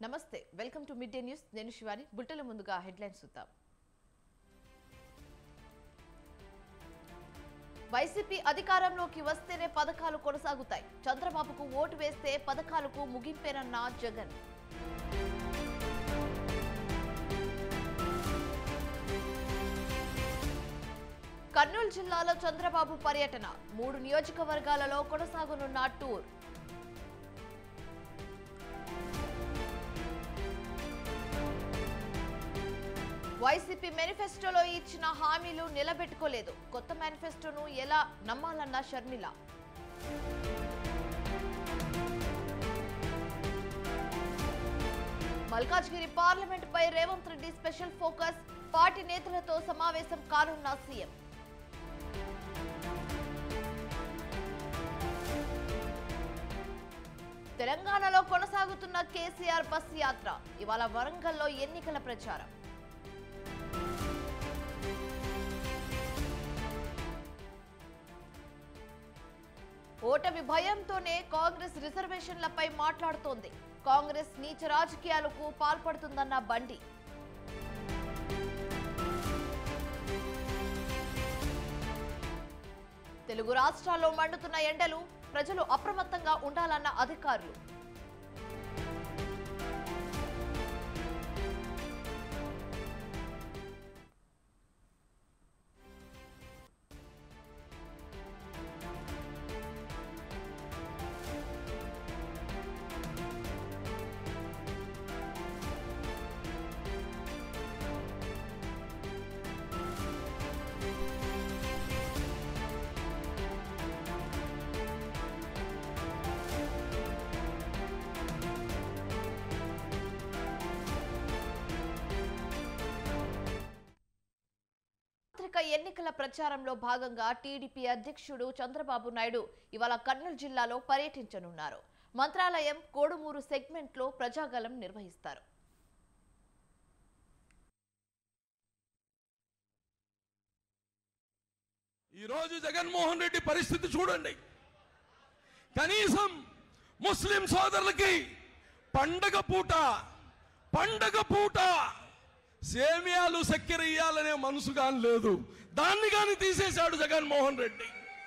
నమస్తే welcome to mid day news నేను శివాని బుట్టల ముందుగా హెడ్లైన్స్ చూద్దాం వైసీపీ అధికారంలోకి వస్తేనే పథకాలు కొనసాగుతాయి చంద్రబాబుకు ఓటు వేస్తే పథకాలకు ముగింపేనన్న జగన్ కర్నూలు జిల్లాలో చంద్రబాబు పర్యటన మూడు నియోజకవర్గాలలో కొనసాగనున్న టూర్ వైసీపీ మేనిఫెస్టోలో ఇచ్చిన హామీలు నిలబెట్టుకోలేదు కొత్త మేనిఫెస్టోను ఎలా నమ్మాలన్న షర్మిల మల్కాజ్గిరి పార్లమెంట్ పై Revanth Reddy special focus party నేతలతో సమావేశం కానున్న సీఎం తెలంగాణలో కొనసాగుతున్న కేసీఆర్ బస్ యాత్ర ఇవాళ వరంగల్లో ఎన్నికల ప్రచారం ఓటమి భయంతోనే కాంగ్రెస్ రిజర్వేషన్లపై మాట్లాడుతోంది కాంగ్రెస్ నీచ రాజకీయాలకు పాల్పడుతుందన్న బండి తెలుగు రాష్ట్రాల్లో మండుతున్న ఎండలు ప్రజలు అప్రమత్తంగా ఉండాలన్న అధికారులు సార్వత్రిక ఎన్నికల ప్రచారంలో భాగంగా టీడీపీ అధ్యక్షుడు చంద్రబాబు నాయుడు ఇవాళ కర్నూలు జిల్లాలో పర్యటించనున్నారు మంత్రాలయం కోడుమూరు సెగ్మెంట్లో ప్రజాగలం నిర్వహిస్తారు ఈరోజు జగన్మోహన్ రెడ్డి పరిస్థితి చూడండి కనీసం ముస్లిం సోదరులకి పండగ పూట పండగ పూట సేమియాలు చక్కెర ఇయ్యాలనే మనసు కాని లేదు దాన్ని కాని తీసేశాడు జగన్మోహన్ రెడ్డి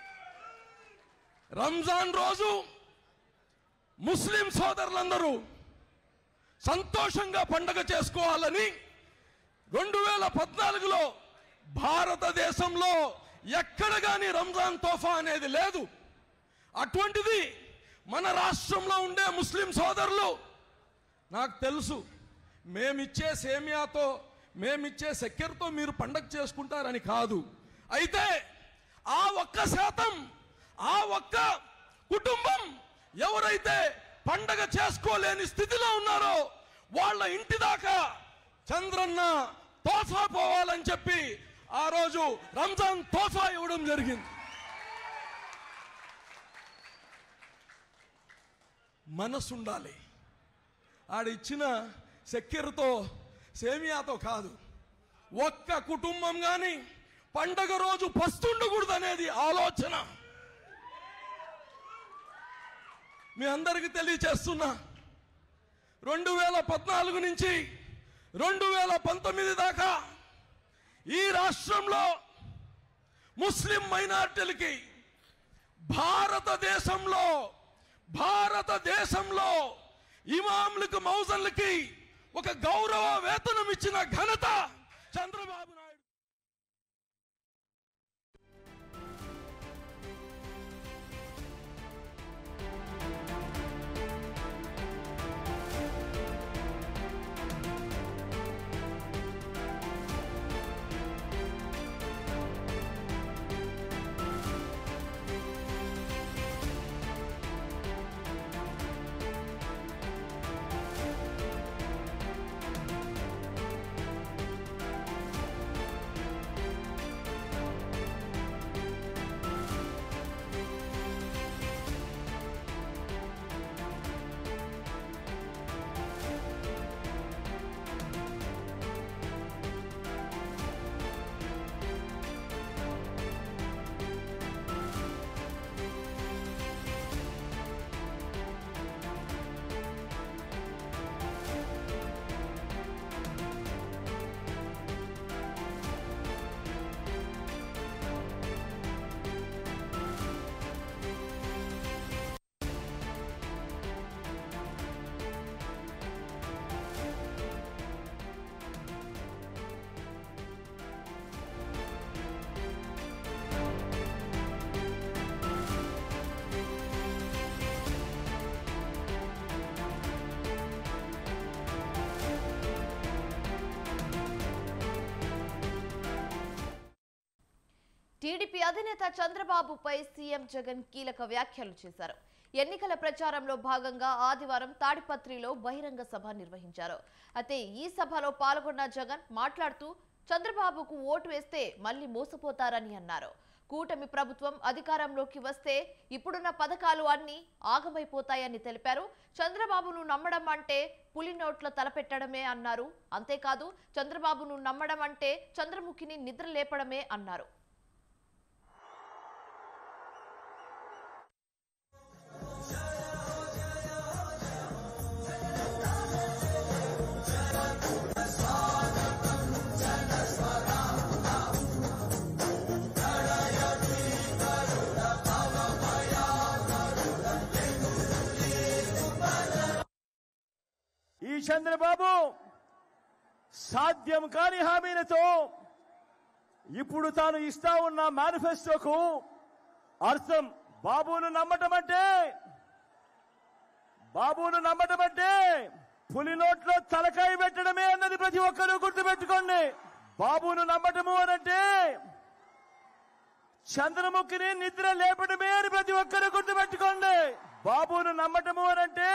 రంజాన్ రోజు ముస్లిం సోదరులందరూ సంతోషంగా పండగ చేసుకోవాలని రెండు వేల పద్నాలుగులో భారతదేశంలో ఎక్కడ కానీ రంజాన్ తోఫా అనేది లేదు అటువంటిది మన రాష్ట్రంలో ఉండే ముస్లిం సోదరులు నాకు తెలుసు మేమిచ్చే సేమియాతో మేమిచ్చే చక్కెరతో మీరు పండగ చేసుకుంటారని కాదు అయితే ఆ ఒక్క శాతం ఆ ఒక్క కుటుంబం ఎవరైతే పండగ చేసుకోలేని స్థితిలో ఉన్నారో వాళ్ళ ఇంటి దాకా చంద్రన్న తోఫా పోవాలని చెప్పి ఆ రోజు రంజాన్ తోఫా ఇవ్వడం జరిగింది మనసు ఉండాలి ఆడిచ్చిన చక్కెరతో సేమియాతో కాదు ఒక్క కుటుంబం కానీ పండగ రోజు పస్తుండకూడదు అనేది ఆలోచన మీ అందరికీ తెలియచేస్తున్నా రెండు వేల పద్నాలుగు నుంచి రెండు వేల పంతొమ్మిది దాకా ఈ రాష్ట్రంలో ముస్లిం మైనార్టీలకి భారతదేశంలో భారతదేశంలో ఇమాములకు మౌజన్లకి ఒక గౌరవ వేతనం ఇచ్చిన ఘనత చంద్రబాబు నాయుడు అధినేత చంద్రబాబుపై సీఎం జగన్ కీలక వ్యాఖ్యలు చేశారు ఎన్నికల ప్రచారంలో భాగంగా ఆదివారం తాడిపత్రిలో బహిరంగ సభ నిర్వహించారు అయితే ఈ సభలో పాల్గొన్న జగన్ మాట్లాడుతూ చంద్రబాబుకు ఓటు వేస్తే మళ్ళీ మోసపోతారని అన్నారు కూటమి ప్రభుత్వం అధికారంలోకి వస్తే ఇప్పుడున్న పథకాలు అన్ని ఆగమైపోతాయని తెలిపారు చంద్రబాబును నమ్మడం అంటే పులి నోట్ల తలపెట్టడమే అన్నారు అంతేకాదు చంద్రబాబును నమ్మడం అంటే చంద్రముఖిని నిద్ర లేపడమే అన్నారు ఈ చంద్రబాబు సాధ్యం కాని హామీలతో ఇప్పుడు తాను ఇస్తా ఉన్న మేనిఫెస్టోకు అర్థం బాబును నమ్మటం అంటే బాబును నమ్మటం అంటే పులి నోట్లో తలకాయ పెట్టడమే అన్నది ప్రతి ఒక్కరూ గుర్తుపెట్టుకోండి బాబును నమ్మటము అనంటే చంద్రముఖిని నిద్ర లేపడమే అని ప్రతి ఒక్కరూ గుర్తుపెట్టుకోండి బాబును నమ్మటము అనంటే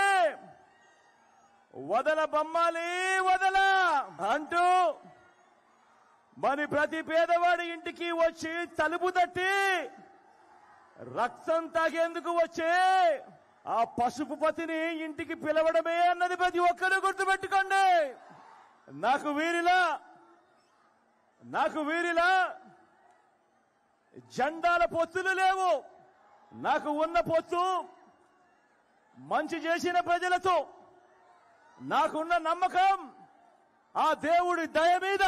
వదల బొమ్మాలి వదల అంటూ మరి ప్రతి పేదవాడి ఇంటికి వచ్చి తలుపు తట్టి రక్తం తాగేందుకు వచ్చే ఆ పసుపు పతిని ఇంటికి పిలవడమే అన్నది ప్రతి ఒక్కరూ గుర్తుపెట్టుకోండి నాకు వీరిలా నాకు వీరిలా జెండాల పొత్తులు లేవు నాకు ఉన్న పొత్తు మంచి చేసిన ప్రజలతో నాకున్న నమ్మకం ఆ దేవుడి దయ మీద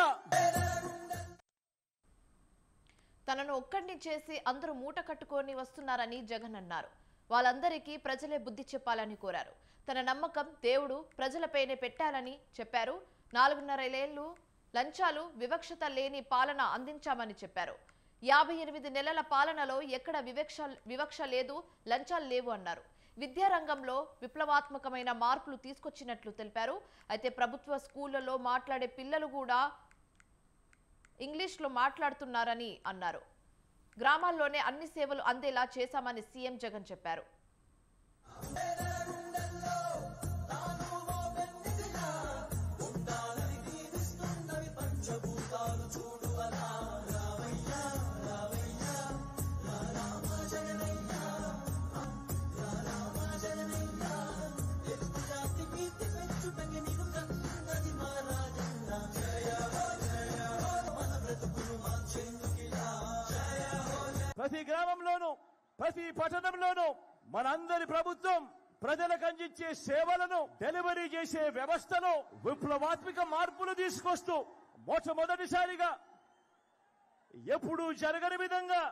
తనను ఒక్కడిని చేసి అందరూ మూట కట్టుకొని వస్తున్నారని జగన్ అన్నారు వాళ్ళందరికీ ప్రజలే బుద్ధి చెప్పాలని కోరారు తన నమ్మకం దేవుడు ప్రజలపైనే పెట్టాలని చెప్పారు నాలుగున్నరేళ్లు లంచాలు వివక్షత లేని పాలన అందించామని చెప్పారు యాభై ఎనిమిది నెలల పాలనలో ఎక్కడ వివక్ష వివక్ష లేదు లంచాలు లేవు అన్నారు విద్యారంగంలో విప్లవాత్మకమైన మార్పులు తీసుకొచ్చినట్లు తెలిపారు అయితే ప్రభుత్వ స్కూళ్లలో మాట్లాడే పిల్లలు కూడా ఇంగ్లీష్లో మాట్లాడుతున్నారని అన్నారు గ్రామాల్లోనే అన్ని సేవలు అందేలా చేశామని సీఎం జగన్ చెప్పారు ప్రతి గ్రామంలోనూ ప్రతి పట్టణంలోనూ మనందరి ప్రభుత్వం ప్రజలకు అందించే సేవలను డెలివరీ చేసే వ్యవస్థలో విప్లవాత్మక మార్పులు తీసుకొస్తూ మొట్టమొదటిసారిగా ఎప్పుడూ జరగని విధంగా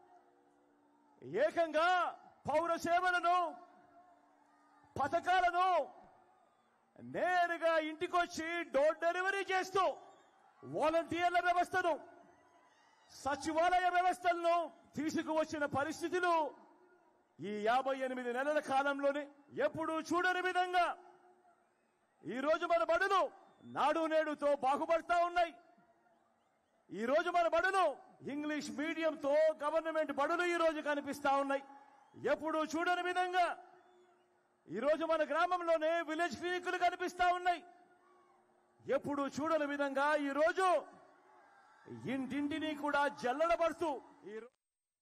ఏకంగా పౌర సేవలను పథకాలను నేరుగా ఇంటికొచ్చి డోర్ డెలివరీ చేస్తూ వాలంటీర్ల వ్యవస్థను సచివాలయ వ్యవస్థలను తీసుకువచ్చిన పరిస్థితులు ఈ యాభై ఎనిమిది నెలల కాలంలోనే ఎప్పుడూ చూడని విధంగా ఈ రోజు మన బడులు నాడు నేడుతో బాగుపడతా ఉన్నాయి ఈ రోజు మన బడులు ఇంగ్లీష్ మీడియంతో గవర్నమెంట్ బడులు ఈ రోజు కనిపిస్తా ఉన్నాయి ఎప్పుడూ చూడని విధంగా ఈ రోజు మన గ్రామంలోనే విలేజ్ క్లినిక్లు కనిపిస్తా ఉన్నాయి ఎప్పుడు చూడని విధంగా ఈ రోజు ఇంటింటిని కూడా జల్లడబడుతూ ఈ రో-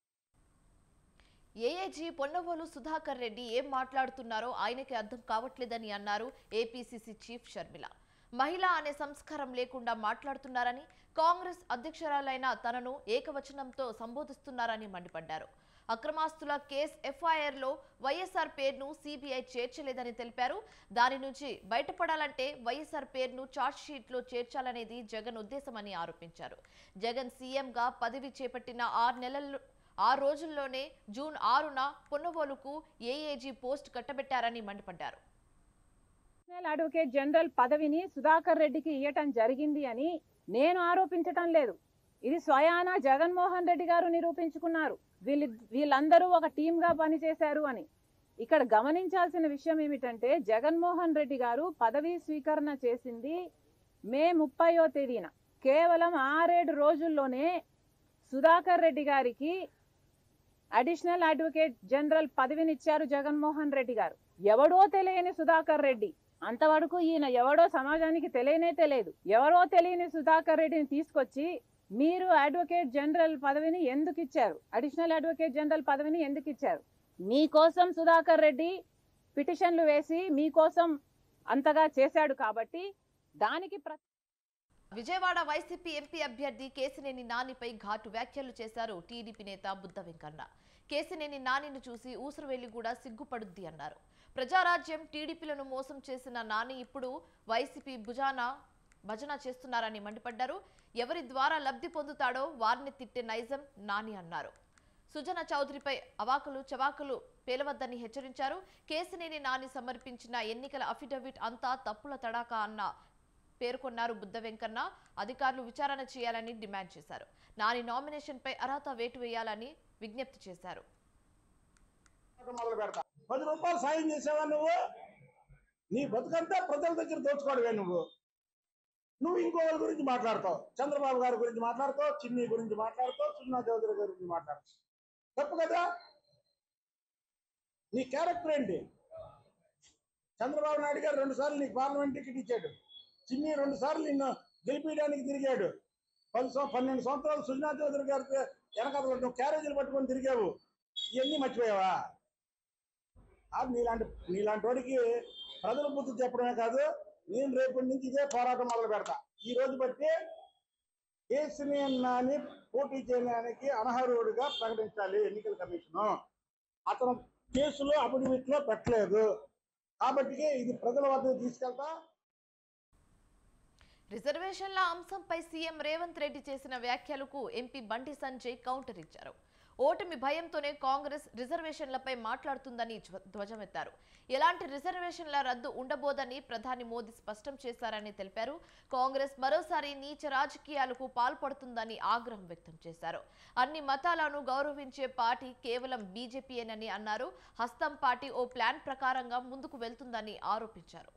ఏఏజీ పొన్నవోలు సుధాకర్ రెడ్డి ఏం మాట్లాడుతున్నారో ఆయనకి అర్థం కావట్లేదని అన్నారు ఏపీసీసీ చీఫ్ షర్మిల మహిళ అనే సంస్కారం లేకుండా మాట్లాడుతున్నారని కాంగ్రెస్ అధ్యక్షురాలైన తనను ఏకవచనంతో సంబోధిస్తున్నారని మండిపడ్డారు అక్రమాస్తుల కేసు ఎఫ్ఐఆర్ లో వైఎస్ఆర్ పేరును సిబిఐ చేర్చలేదని తెలిపారు దాని నుంచి బయటపడాలంటే వైఎస్ఆర్ పేరును చార్జ్ షీట్ లో చేర్చాలనేది జగన్ ఉద్దేశమని ఆరోపించారు జగన్ సీఎంగా పదవి చేపట్టిన ఆరు నెలల్లో ఆ రోజుల్లోనే జూన్ ఆరున పొన్నవోలుకు ఏఏజీ పోస్ట్ కట్టబెట్టారని మండిపడ్డారు నేషనల్ అడ్వకేట్ జనరల్ పదవిని సుధాకర్ రెడ్డికి ఇవ్వటం జరిగింది అని నేను ఆరోపించటం లేదు ఇది స్వయాన జగన్మోహన్ రెడ్డి గారు నిరూపించుకున్నారు వీళ్ళు వీళ్ళందరూ ఒక టీంగా పనిచేశారు అని ఇక్కడ గమనించాల్సిన విషయం ఏమిటంటే జగన్మోహన్ రెడ్డి గారు పదవీ స్వీకరణ చేసింది మే ముప్పయో తేదీన కేవలం ఆరేడు రోజుల్లోనే సుధాకర్ రెడ్డి గారికి అడిషనల్ అడ్వకేట్ జనరల్ పదవిని ఇచ్చారు జగన్మోహన్ రెడ్డి గారు ఎవడో తెలియని సుధాకర్ రెడ్డి అంతవరకు ఈయన ఎవడో సమాజానికి తెలియనే తెలియదు ఎవరో తెలియని సుధాకర్ రెడ్డిని తీసుకొచ్చి మీరు అడ్వకేట్ జనరల్ పదవిని ఎందుకు ఇచ్చారు అడిషనల్ అడ్వకేట్ జనరల్ పదవిని ఎందుకు ఇచ్చారు మీకోసం సుధాకర్ రెడ్డి పిటిషన్లు వేసి మీకోసం అంతగా చేశాడు కాబట్టి దానికి ప్ర విజయవాడ వైసీపీ ఎంపీ అభ్యర్థి కేసినేని నానిపై ఘాటు వ్యాఖ్యలు చేశారు టీడీపీ నేత బుద్ధ వెంకన్న కేసినేని నానిని చూసి ఊసరవెల్లి కూడా సిగ్గుపడుద్ది అన్నారు ప్రజారాజ్యం టీడీపీలను మోసం చేసిన నాని ఇప్పుడు వైసీపీ భుజాన భజన చేస్తున్నారని మండిపడ్డారు ఎవరి ద్వారా లబ్ధి పొందుతాడో వారిని తిట్టే నైజం నాని అన్నారు సుజన చౌదరిపై అవాకులు చవాకులు పేలవద్దని హెచ్చరించారు కేసినేని నాని సమర్పించిన ఎన్నికల అఫిడవిట్ అంతా తప్పుల తడాకా అన్న పేర్కొన్నారు బుద్ధ వెంకన్న అధికారులు విచారణ చేయాలని డిమాండ్ చేశారు నాని నామినేషన్ పై అర్హత వేటు వేయాలని విజ్ఞప్తి చేశారు మొదలు పెడతా పది రూపాయలు సాయం చేసావా నువ్వు నీ బతుకంతా ప్రజల దగ్గర దోచుకోవడమే నువ్వు నువ్వు ఇంకొకరి గురించి మాట్లాడతావు చంద్రబాబు గారి గురించి మాట్లాడతావు చిన్ని గురించి మాట్లాడతావు సున్నా చౌదరి గారి గురించి మాట్లాడతావు తప్పు కదా నీ క్యారెక్టర్ ఏంటి చంద్రబాబు నాయుడు గారు రెండు సార్లు నీకు పార్లమెంట్ టికెట్ ఇచ్చాడు చిన్ని రెండు సార్లు నిన్ను గెలిపించడానికి తిరిగాడు పది సం- పన్నెండు సంవత్సరాలు సుజనా చౌదరి గారికి వెనకాల నువ్వు క్యారేజీలు పట్టుకొని తిరిగావు ఇవన్నీ మర్చిపోయావా ఆ నీలాంటి నీలాంటి వాడికి ప్రజల బుద్ధి చెప్పడమే కాదు నేను రేపటి నుంచి ఇదే పోరాటం మొదలు పెడతా ఈ రోజు బట్టి కేసుని నాని పోటీ చేయడానికి అనర్హుడిగా ప్రకటించాలి ఎన్నికల కమిషన్ అతను కేసులో అఫిడవిట్ లో పెట్టలేదు కాబట్టి ఇది ప్రజల వద్దకు తీసుకెళ్తా రిజర్వేషన్ల అంశంపై సీఎం రేవంత్ రెడ్డి చేసిన వ్యాఖ్యలకు ఎంపీ బండి సంజయ్ కౌంటర్ ఇచ్చారు ఓటమి భయంతోనే కాంగ్రెస్ రిజర్వేషన్లపై మాట్లాడుతుందని ధ్వ- ధ్వజమెత్తారు ఎలాంటి రిజర్వేషన్ల రద్దు ఉండబోదని ప్రధాని మోదీ స్పష్టం చేశారని తెలిపారు కాంగ్రెస్ మరోసారి నీచ రాజకీయాలకు పాల్పడుతుందని ఆగ్రహం వ్యక్తం చేశారు అన్ని మతాలను గౌరవించే పార్టీ కేవలం బీజేపీయేనని అన్నారు హస్తం పార్టీ ఓ ప్లాన్ ప్రకారంగా ముందుకు వెళ్తుందని ఆరోపించారు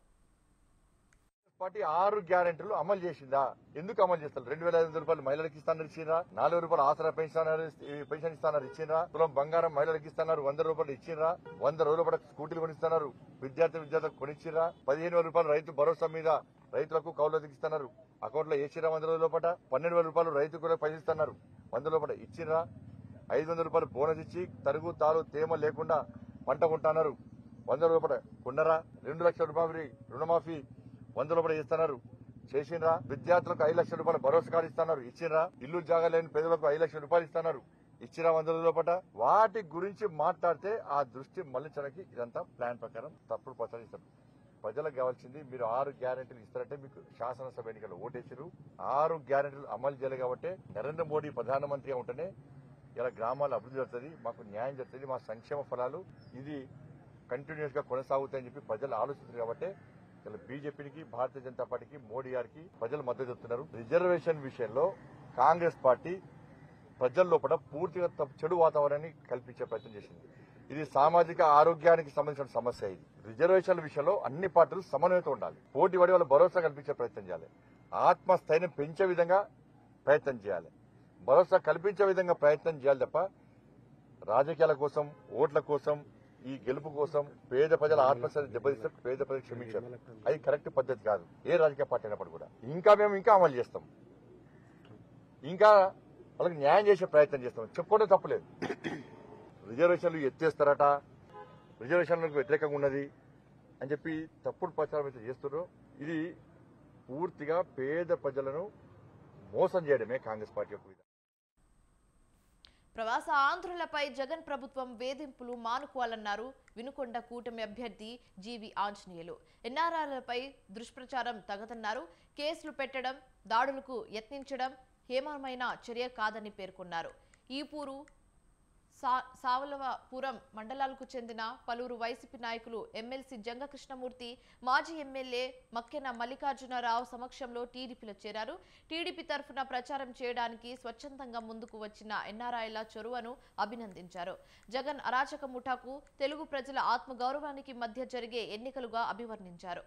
పార్టీ ఆరు గ్యారెంటీలు అమలు చేసిందా ఎందుకు అమలు చేస్తారు రెండు వేల ఐదు వందల రూపాయలు మహిళలకు ఇస్తానని ఇచ్చిండ్రా నాలుగు రూపాయలు ఆసరా పెన్షన్ పెన్షన్ ఇస్తానని ఇచ్చిండ్రా తులం బంగారం మహిళలకు ఇస్తున్నారు వంద రూపాయలు ఇచ్చిండ్రా వంద రోజుల పాటు స్కూటీలు కొనిస్తున్నారు విద్యార్థి విద్యార్థులకు కొనిచ్చిరా పదిహేను వేల రూపాయలు రైతు భరోసా మీద రైతులకు కౌలులకు ఇస్తున్నారు అకౌంట్ లో వేసిరా వంద రోజుల పాట పన్నెండు వేల రూపాయలు రైతు కూడా పనిస్తున్నారు వంద రూపాయలు ఇచ్చిండ్రా ఐదు వందల రూపాయలు బోనస్ ఇచ్చి తరుగు తాలు తేమ లేకుండా పంట కొంటున్నారు వంద రూపాయలు కొన్నరా రెండు లక్షల రూపాయలు రుణమాఫీ వంద రూపాయలు ఇస్తున్నారు చేసిండ్రా విద్యార్థులకు ఐదు లక్షల రూపాయలు భరోసా కార్డు ఇస్తున్నారు ఇచ్చిండ్రా ఇల్లు జాగా లేని పేదలకు ఐదు లక్షల రూపాయలు ఇస్తున్నారు ఇచ్చిరా వంద రోజుల పాట వాటి గురించి మాట్లాడితే ఆ దృష్టి మళ్లించడానికి ఇదంతా ప్లాన్ ప్రకారం తప్పుడు ప్రచారిస్తారు ప్రజలకు కావాల్సింది మీరు ఆరు గ్యారెంటీలు ఇస్తారంటే మీకు శాసనసభ ఎన్నికలు ఓటేసారు ఆరు గ్యారెంటీలు అమలు చేయాలి కాబట్టి నరేంద్ర మోడీ ప్రధానమంత్రిగా ఉంటేనే ఇలా గ్రామాలు అభివృద్ధి జరుగుతుంది మాకు న్యాయం జరుగుతుంది మా సంక్షేమ ఫలాలు ఇది కంటిన్యూస్ గా కొనసాగుతాయని చెప్పి ప్రజలు ఆలోచిస్తారు కాబట్టి ఇలా బీజేపీకి భారతీయ జనతా పార్టీకి మోడీ గారికి ప్రజలు మద్దతు చెప్తున్నారు రిజర్వేషన్ విషయంలో కాంగ్రెస్ పార్టీ ప్రజల లోపల పూర్తిగా తప్పు- చెడు వాతావరణాన్ని కల్పించే ప్రయత్నం చేసింది ఇది సామాజిక ఆరోగ్యానికి సంబంధించిన సమస్య ఇది రిజర్వేషన్ల విషయంలో అన్ని పార్టీలు సమన్వయంతో ఉండాలి పోటీ పడి వాళ్ళ భరోసా కల్పించే ప్రయత్నం చేయాలి ఆత్మస్థైర్యం పెంచే విధంగా ప్రయత్నం చేయాలి భరోసా కల్పించే విధంగా ప్రయత్నం చేయాలి తప్ప రాజకీయాల కోసం ఓట్ల కోసం ఈ గెలుపు కోసం పేద ప్రజల ఆత్మస్థైర్యం దెబ్బతీస్తే పేద ప్రజలు క్షమించారు అది కరెక్ట్ పద్ధతి కాదు ఏ రాజకీయ పార్టీ అయినప్పుడు కూడా ఇంకా మేము ఇంకా అమలు చేస్తాం ఇంకా వాళ్ళకి న్యాయం చేసే ప్రయత్నం చేస్తాం చెప్పుకోవడం తప్పులేదు రిజర్వేషన్లు ఎత్తేస్తారట రిజర్వేషన్లకు వ్యతిరేకంగా ఉన్నది అని చెప్పి తప్పుడు ప్రచారం అయితే చేస్తున్నారు ఇది పూర్తిగా పేద ప్రజలను మోసం చేయడమే కాంగ్రెస్ పార్టీ యొక్క విధానం ప్రవాస ఆంధ్రులపై జగన్ ప్రభుత్వం వేధింపులు మానుకోవాలన్నారు వినుకొండ కూటమి అభ్యర్థి జీవి ఆంజనేయులు ఎన్ఆర్ఆర్లపై దుష్ప్రచారం తగదన్నారు కేసులు పెట్టడం దాడులకు యత్నించడం హేమమైన చర్య కాదని పేర్కొన్నారు ఈపూరు సా సావలవపురం మండలాలకు చెందిన పలువురు వైసీపీ నాయకులు ఎమ్మెల్సీ జంగ కృష్ణమూర్తి మాజీ ఎమ్మెల్యే మక్కెన మల్లికార్జునరావు సమక్షంలో టీడీపీలో చేరారు టీడీపీ తరఫున ప్రచారం చేయడానికి స్వచ్ఛందంగా ముందుకు వచ్చిన ఎన్ఆర్ఐల చొరవను అభినందించారు జగన్ అరాచక ముఠాకు తెలుగు ప్రజల ఆత్మగౌరవానికి మధ్య జరిగే ఎన్నికలుగా అభివర్ణించారు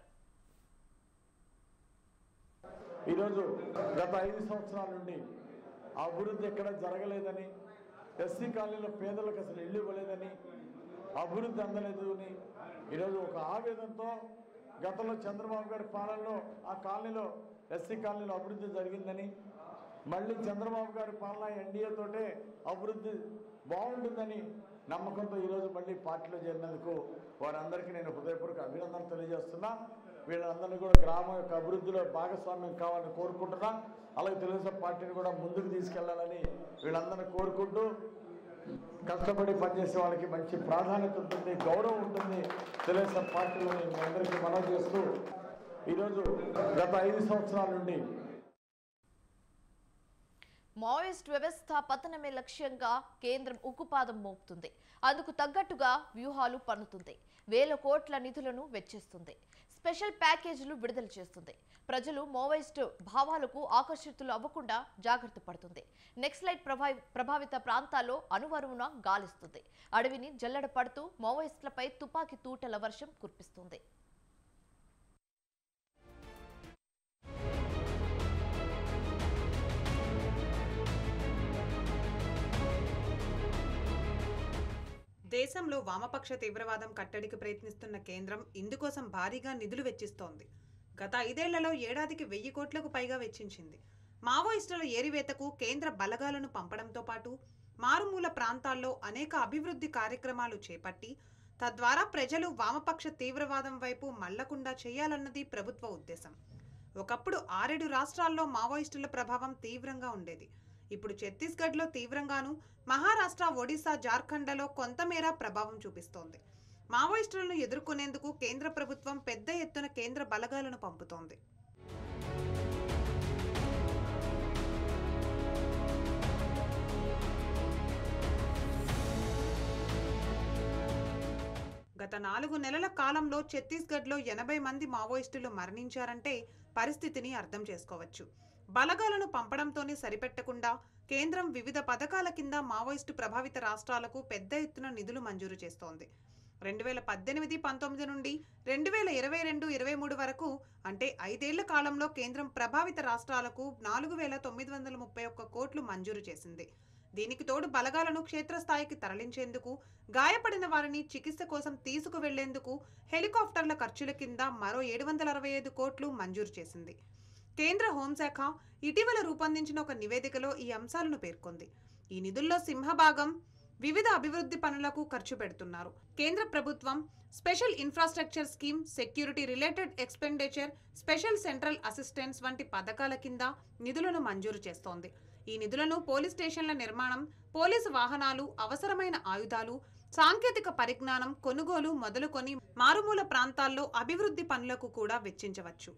ఈరోజు గత ఐదు సంవత్సరాల నుండి అభివృద్ధి ఎక్కడ జరగలేదని ఎస్సీ కాలనీలో పేదలకు అసలు ఇల్లు ఇవ్వలేదని అభివృద్ధి అందలేదు అని ఈరోజు ఒక ఆవేదనతో గతంలో చంద్రబాబు గారి పాలనలో ఆ కాలనీలో ఎస్సీ కాలనీలో అభివృద్ధి జరిగిందని మళ్ళీ చంద్రబాబు గారి పాలన ఎన్డీఏ తోటే అభివృద్ధి బాగుంటుందని నమ్మకంతో ఈరోజు మళ్ళీ పార్టీలో చేరినందుకు వారందరికీ నేను హృదయపూర్వక అభినందనలు తెలియజేస్తున్నా వీళ్ళందరినీ కూడా గ్రామం యొక్క అభివృద్ధిలో భాగస్వామ్యం కావాలని కోరుకుంటున్నా అలాగే తెలుగుదేశం పార్టీని కూడా ముందుకు తీసుకెళ్లాలని వీళ్ళందరినీ కోరుకుంటూ కష్టపడి పనిచేసే వాళ్ళకి మంచి ప్రాధాన్యత ఉంటుంది గౌరవం ఉంటుంది తెలుగుదేశం పార్టీలో మీ అందరికీ మనవి చేస్తూ ఈరోజు గత ఐదు సంవత్సరాల నుండి మావోయిస్ట్ వ్యవస్థ పతనమే లక్ష్యంగా కేంద్రం ఉక్కుపాదం మోపుతుంది అందుకు తగ్గట్టుగా వ్యూహాలు పన్నుతుంది వేల కోట్ల నిధులను వెచ్చిస్తుంది స్పెషల్ ప్యాకేజీలు విడుదల చేస్తుంది ప్రజలు మావోయిస్టు భావాలకు ఆకర్షితులు అవ్వకుండా జాగ్రత్త పడుతుంది నెక్స్లైట్ ప్రభావి ప్రభావిత ప్రాంతాల్లో అనువరువున గాలిస్తుంది అడవిని జల్లెడ పడుతూ మావోయిస్టులపై తుపాకీ తూటల వర్షం కురిపిస్తుంది దేశంలో వామపక్ష తీవ్రవాదం కట్టడికి ప్రయత్నిస్తున్న కేంద్రం ఇందుకోసం భారీగా నిధులు వెచ్చిస్తోంది గత ఐదేళ్లలో ఏడాదికి వెయ్యి కోట్లకు పైగా వెచ్చించింది మావోయిస్టుల ఏరివేతకు కేంద్ర బలగాలను పంపడంతో పాటు మారుమూల ప్రాంతాల్లో అనేక అభివృద్ధి కార్యక్రమాలు చేపట్టి తద్వారా ప్రజలు వామపక్ష తీవ్రవాదం వైపు మళ్లకుండా చేయాలన్నది ప్రభుత్వ ఉద్దేశం ఒకప్పుడు ఆరేడు రాష్ట్రాల్లో మావోయిస్టుల ప్రభావం తీవ్రంగా ఉండేది ఇప్పుడు ఛత్తీస్గఢ్లో తీవ్రంగాను మహారాష్ట్ర ఒడిశా జార్ఖండ్లలో కొంతమేర ప్రభావం చూపిస్తోంది మావోయిస్టులను ఎదుర్కొనేందుకు కేంద్ర ప్రభుత్వం పెద్ద ఎత్తున కేంద్ర బలగాలను పంపుతోంది గత నాలుగు నెలల కాలంలో ఛత్తీస్గఢ్లో ఎనభై మంది మావోయిస్టులు మరణించారంటే పరిస్థితిని అర్థం చేసుకోవచ్చు బలగాలను పంపడంతోనే సరిపెట్టకుండా కేంద్రం వివిధ పథకాల కింద మావోయిస్టు ప్రభావిత రాష్ట్రాలకు పెద్ద ఎత్తున నిధులు మంజూరు చేస్తోంది రెండు వేల పద్దెనిమిది పంతొమ్మిది నుండి రెండు వేల ఇరవై రెండు ఇరవై మూడు వరకు అంటే ఐదేళ్ల కాలంలో కేంద్రం ప్రభావిత రాష్ట్రాలకు నాలుగు వేల తొమ్మిది వందల ముప్పై ఒక్క కోట్లు మంజూరు చేసింది దీనికి తోడు బలగాలను క్షేత్రస్థాయికి తరలించేందుకు గాయపడిన వారిని చికిత్స కోసం తీసుకువెళ్లేందుకు హెలికాప్టర్ల ఖర్చుల కింద మరో ఏడు వందల అరవై ఐదు కోట్లు మంజూరు చేసింది కేంద్ర హోంశాఖ ఇటీవల రూపొందించిన ఒక నివేదికలో ఈ అంశాలను పేర్కొంది ఈ నిధుల్లో సింహభాగం వివిధ అభివృద్ధి పనులకు ఖర్చు పెడుతున్నారు కేంద్ర ప్రభుత్వం special infrastructure scheme security related expenditure special central assistance వంటి పథకాల కింద నిధులను మంజూరు చేస్తోంది ఈ నిధులను పోలీస్ స్టేషన్ల నిర్మాణం పోలీసు వాహనాలు అవసరమైన ఆయుధాలు సాంకేతిక పరిజ్ఞానం కొనుగోలు మొదలుకొని మారుమూల ప్రాంతాల్లో అభివృద్ధి పనులకు కూడా వెచ్చించవచ్చు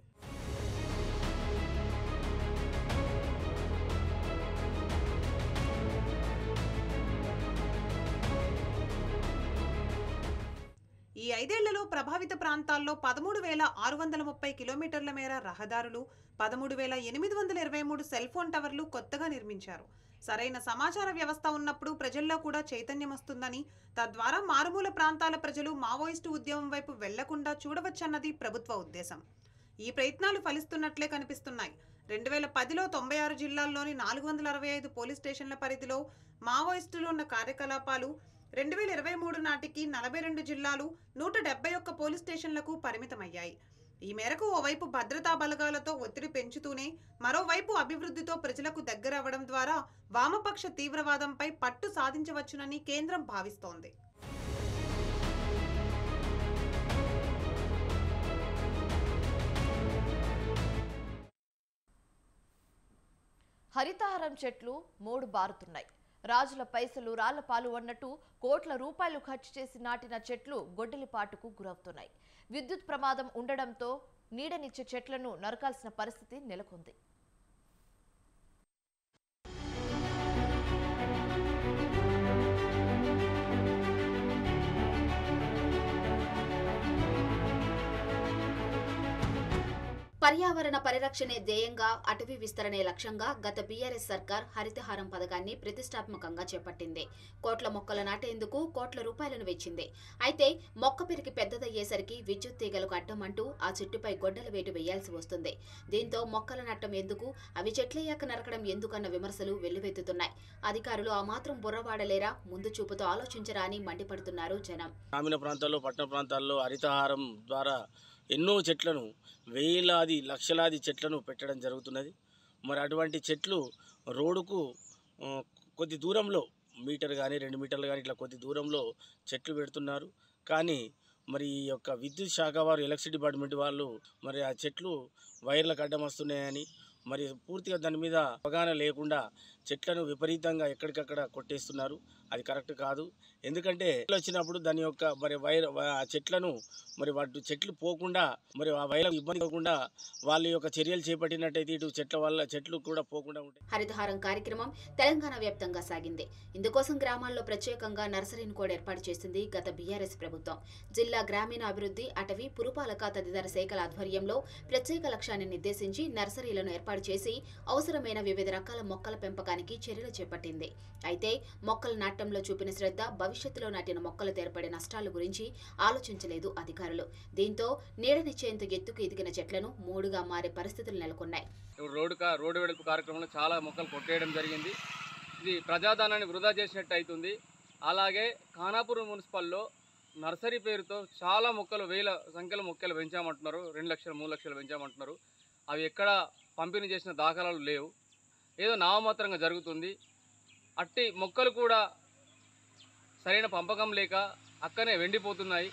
ఈ ఐదేళ్లలో ప్రభావిత ప్రాంతాల్లో పదమూడు వేల ఆరు వందల ముప్పై కిలోమీటర్ల మేర రహదారులు పదమూడు వేల ఎనిమిది వందల ఇరవై మూడు సెల్ ఫోన్ టవర్లు కొత్తగా నిర్మించారు సరైన సమాచార వ్యవస్థ ఉన్నప్పుడు ప్రజల్లో కూడా చైతన్యం వస్తుందని తద్వారా మారుమూల ప్రాంతాల ప్రజలు మావోయిస్టు ఉద్యమం వైపు వెళ్లకుండా చూడవచ్చన్నది ప్రభుత్వ ఉద్దేశం ఈ ప్రయత్నాలు ఫలిస్తున్నట్లే కనిపిస్తున్నాయి రెండు వేల పదిలో తొంభై ఆరు జిల్లాల్లోని నాలుగు వందల అరవై ఐదు పోలీస్ స్టేషన్ల పరిధిలో మావోయిస్టులు ఉన్న కార్యకలాపాలు రెండు వేల ఇరవై మూడు నాటికి నలభై రెండు జిల్లాలు నూట డెబ్బై ఒక్క పోలీస్ స్టేషన్లకు పరిమితమయ్యాయి ఈ మేరకు ఓవైపు భద్రతా బలగాలతో ఒత్తిడి పెంచుతూనే మరోవైపు అభివృద్ధితో ప్రజలకు దగ్గరవ్వడం ద్వారా వామపక్ష తీవ్రవాదంపై పట్టు సాధించవచ్చునని కేంద్రం భావిస్తోంది హరితహారం చెట్లు మూడు బారుతున్నాయి రాజుల పైసలు రాళ్లపాలు అన్నట్టు కోట్ల రూపాయలు ఖర్చు చేసి నాటిన చెట్లు గొడ్డలిపాటుకు గురవుతున్నాయి విద్యుత్ ప్రమాదం ఉండడంతో నీడనిచ్చే చెట్లను నరకాల్సిన పరిస్థితి నెలకొంది పర్యావరణ పరిరక్షణే ధ్యేయంగా అటవీ విస్తరణే లక్ష్యంగా గత బీఆర్ఎస్ సర్కార్ హరితహారం పథకాన్ని ప్రతిష్టాత్మకంగా చేపట్టింది కోట్ల మొక్కలు నాటేందుకు కోట్ల రూపాయలను వెచ్చింది అయితే మొక్క పెరిగి పెద్దదయ్యేసరికి విద్యుత్ తీగలకు అడ్డం అంటూ ఆ చెట్టుపై గొడ్డల వేటు వేయాల్సి వస్తుంది దీంతో మొక్కల నట్టం ఎందుకు అవి చెట్లయ్యాక నరకడం ఎందుకన్న విమర్శలు వెల్లువెత్తుతున్నాయి అధికారులు ఆ మాత్రం బుర్రవాడలేరా ముందు చూపుతో ఆలోచించరా అని మండిపడుతున్నారు జనం గ్రామీణ ప్రాంతాల్లో పట్టణ ప్రాంతాల్లో హరితహారం ద్వారా ఎన్నో చెట్లను వేలాది లక్షలాది చెట్లను పెట్టడం జరుగుతున్నది మరి అటువంటి చెట్లు రోడ్డుకు ఆ, కొద్ది దూరంలో మీటర్ కానీ రెండు మీటర్లు కానీ ఇట్లా కొద్ది దూరంలో చెట్లు పెడుతున్నారు కానీ మరి ఈ యొక్క విద్యుత్ శాఖ వారు ఎలక్ట్రిసిటీ డిపార్ట్మెంట్ వాళ్ళు మరి ఆ చెట్లు వైర్లకు అడ్డం వస్తున్నాయని మరి పూర్తిగా దాని మీద అవగాహన లేకుండా చెట్లను విపరీతంగా ఎక్కడికక్కడ కొట్టేస్తున్నారు అది కరెక్ట్ కాదు ఎందుకంటే చెట్లు వచ్చినప్పుడు దాని యొక్క మరి వైర్ ఆ చెట్లను మరి వాటి చెట్లు పోకుండా మరి ఆ వైర్లకు ఇబ్బంది కాకుండా వాళ్ళ యొక్క చర్యలు చేపట్టినట్టయితే ఇటు చెట్ల వల్ల చెట్లు కూడా పోకుండా ఉంటాయి హరితహారం కార్యక్రమం తెలంగాణ వ్యాప్తంగా సాగింది ఇందుకోసం గ్రామాల్లో ప్రత్యేకంగా నర్సరీని కూడా ఏర్పాటు చేసింది గత బీఆర్ఎస్ ప్రభుత్వం జిల్లా గ్రామీణ అభివృద్ధి అటవీ పురపాలక తదితర శాఖల ఆధ్వర్యంలో ప్రత్యేక లక్ష్యాన్ని నిర్దేశించి నర్సరీలను ఏర్పాటు చేసి అవసరమైన వివిధ రకాల మొక్కల పెంపకానికి చర్యలు చేపట్టింది అయితే మొక్కల నాటంలో చూపిన శ్రద్ధ భవిష్యత్తులో నాటిన మొక్కలు ఏర్పడే నష్టాల గురించి ఆలోచించలేదు అధికారులు దీంతో నీడనిచ్చేంత ఎత్తుకు ఎదిగిన చెట్లను మూడుగా మారే పరిస్థితులు నెలకొన్నాయి ఇప్పుడు రోడ్డు కా రోడ్డు వెడల్పు కార్యక్రమంలో చాలా మొక్కలు కొట్టేయడం జరిగింది ఇది ప్రజాధనాన్ని వృధా చేసినట్టు అవుతుంది అలాగే ఖానాపూర్ మున్సిపల్లో నర్సరీ పేరుతో చాలా మొక్కలు వేల సంఖ్యలో మొక్కలు పెంచామంటున్నారు రెండు లక్షలు మూడు లక్షలు పెంచామంటున్నారు అవి ఎక్కడ పంపిణీ చేసిన దాఖలాలు లేవు ఏదో నామమాత్రంగా జరుగుతుంది అట్టి మొక్కలు కూడా సరైన పంపకం లేక అక్కనే వెండిపోతున్నాయి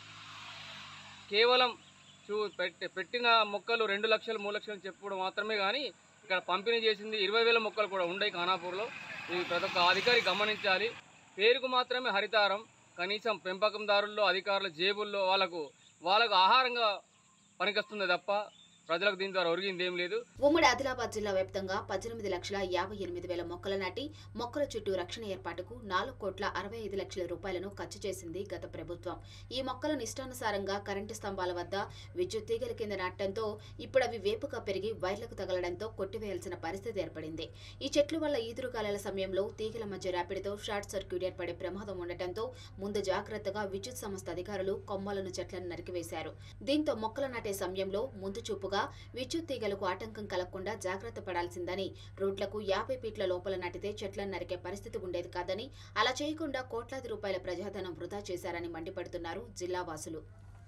కేవలం చూ పెట్టి పెట్టిన మొక్కలు రెండు లక్షలు మూడు లక్షలు చెప్పుడు మాత్రమే కానీ ఇక్కడ పంపిణీ చేసింది ఇరవై వేల మొక్కలు కూడా ఉన్నాయి ఖానాపూర్లో ఇది ప్రతి ఒక్క అధికారి గమనించాలి పేరుకు మాత్రమే హరితారం కనీసం పెంపకందారుల్లో అధికారుల జేబుల్లో వాళ్ళకు వాళ్ళకు ఆహారంగా పనికొస్తుంది తప్ప ప్రజలకు దీని ద్వారా ఒరిగింది ఏం లేదు ఉమ్మడి ఆదిలాబాద్ జిల్లా వ్యాప్తంగా పద్దెనిమిది లక్షల యాభై ఎనిమిది వేల మొక్కల నాటి మొక్కల చుట్టూ రక్షణ ఏర్పాటుకు నాలుగు కోట్ల అరవై ఐదు లక్షల రూపాయలను ఖర్చు చేసింది గత ప్రభుత్వం ఈ మొక్కలను ఇష్టానుసారంగా కరెంటు స్తంభాల వద్ద విద్యుత్ తీగల కింద నాటడంతో ఇప్పుడు అవి వేపుగా పెరిగి వైర్లకు తగలడంతో కొట్టివేయాల్సిన పరిస్థితి ఏర్పడింది ఈ చెట్లు వల్ల ఈదురుగాలుల సమయంలో తీగల మధ్య రాపిడితో షార్ట్ సర్క్యూట్ ఏర్పడే ప్రమాదం ఉండటంతో ముందు జాగ్రత్తగా విద్యుత్ సంస్థ అధికారులు కొమ్మలను చెట్లను నరికివేశారు దీంతో మొక్కలు నాటే సమయంలో ముందు చూపుగా విద్యుత్ తీగలకు ఆటంకం కలగకుండా జాగ్రత్త పడాల్సిందని రోడ్లకు యాభై ఫీట్ల లోపల నాటితే చెట్లను నరికే పరిస్థితి ఉండేది కాదని అలా చేయకుండా కోట్లాది రూపాయల ప్రజాధనం వృధా చేశారని మండిపడుతున్నారు జిల్లా వాసులు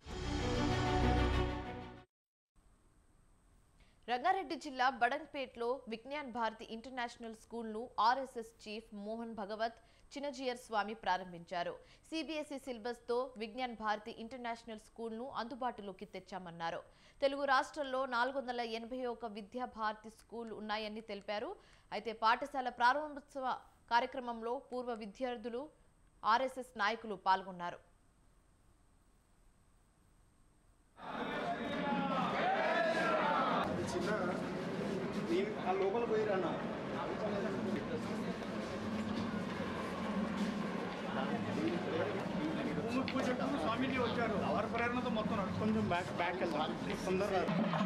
రంగారెడ్డి జిల్లా బడంగ్పేట్లో విజ్ఞాన్ భారతి ఇంటర్నేషనల్ స్కూల్ను ఆర్ఎస్ఎస్ చీఫ్ మోహన్ భగవత్ చిన్నజీయర్ స్వామి ప్రారంభించారు సిబిఎస్ఈ సిలబస్తో విజ్ఞాన్ భారతి ఇంటర్నేషనల్ స్కూల్ను అందుబాటులోకి తెచ్చామన్నారు తెలుగు రాష్ట్రాల్లో నాలుగు వందల ఎనభై ఒక విద్యా భారతి స్కూల్ ఉన్నాయని తెలిపారు అయితే పాఠశాల ప్రారంభోత్సవ కార్యక్రమంలో పూర్వ విద్యార్థులు ఆర్ఎస్ఎస్ నాయకులు పాల్గొన్నారు లోపల పోయిరా అన్న భూమి పూజకు స్వామీజీ వచ్చారు వారి ప్రేరణతో మొత్తం నడుచు- కొంచెం బ్యాక్ బ్యాక్ వెళ్దాం తొందరగా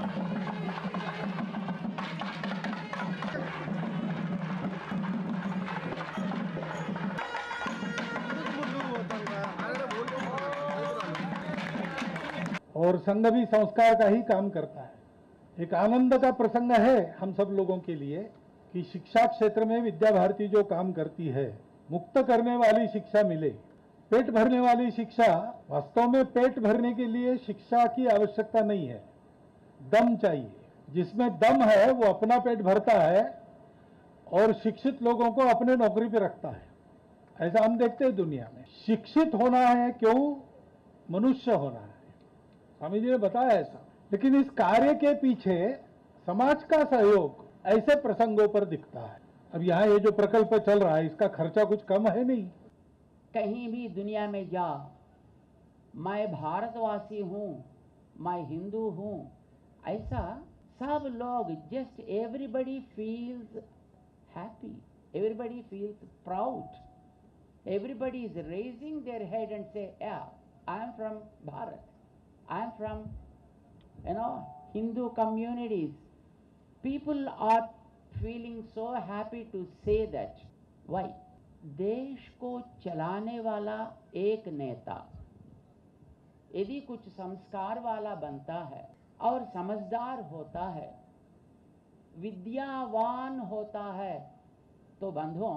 और संघ भी संस्कार का ही काम करता है एक आनंद का प्रसंग है हम सब लोगों के लिए कि शिक्षा क्षेत्र में विद्या भारती जो काम करती है मुक्त करने वाली शिक्षा मिले पेट भरने वाली शिक्षा वास्तव में पेट भरने के लिए शिक्षा की आवश्यकता नहीं है दम चाहिए जिसमें दम है वो अपना पेट भरता है और शिक्षित लोगों को अपने नौकरी पे रखता है ऐसा हम देखते हैं दुनिया में शिक्षित होना है क्यों मनुष्य होना है स्वामी जी ने बताया ऐसा लेकिन इस कार्य के पीछे समाज का सहयोग ऐसे प्रसंगों पर दिखता है अब यहाँ ये जो प्रकल्प चल रहा है इसका खर्चा कुछ कम है नहीं कहीं भी दुनिया में जा मैं भारतवासी हूँ मैं हिंदू हूँ ऐसा सब लोग just everybody feels happy everybody feels proud everybody is raising their head and say yeah I am from Bharat I am from you know Hindu communities, people are feeling so happy to say that. Why? देश को चलाने वाला एक नेता यदि कुछ संस्कार वाला बनता है और समझदार होता है विद्यावान होता है तो बंधुओं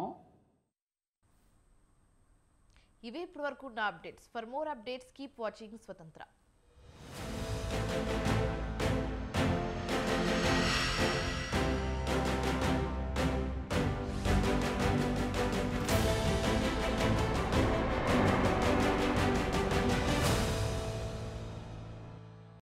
ఇవే ఇప్పటి వరకు ఉన్న updates for more updates keep watching స్వతంత్ర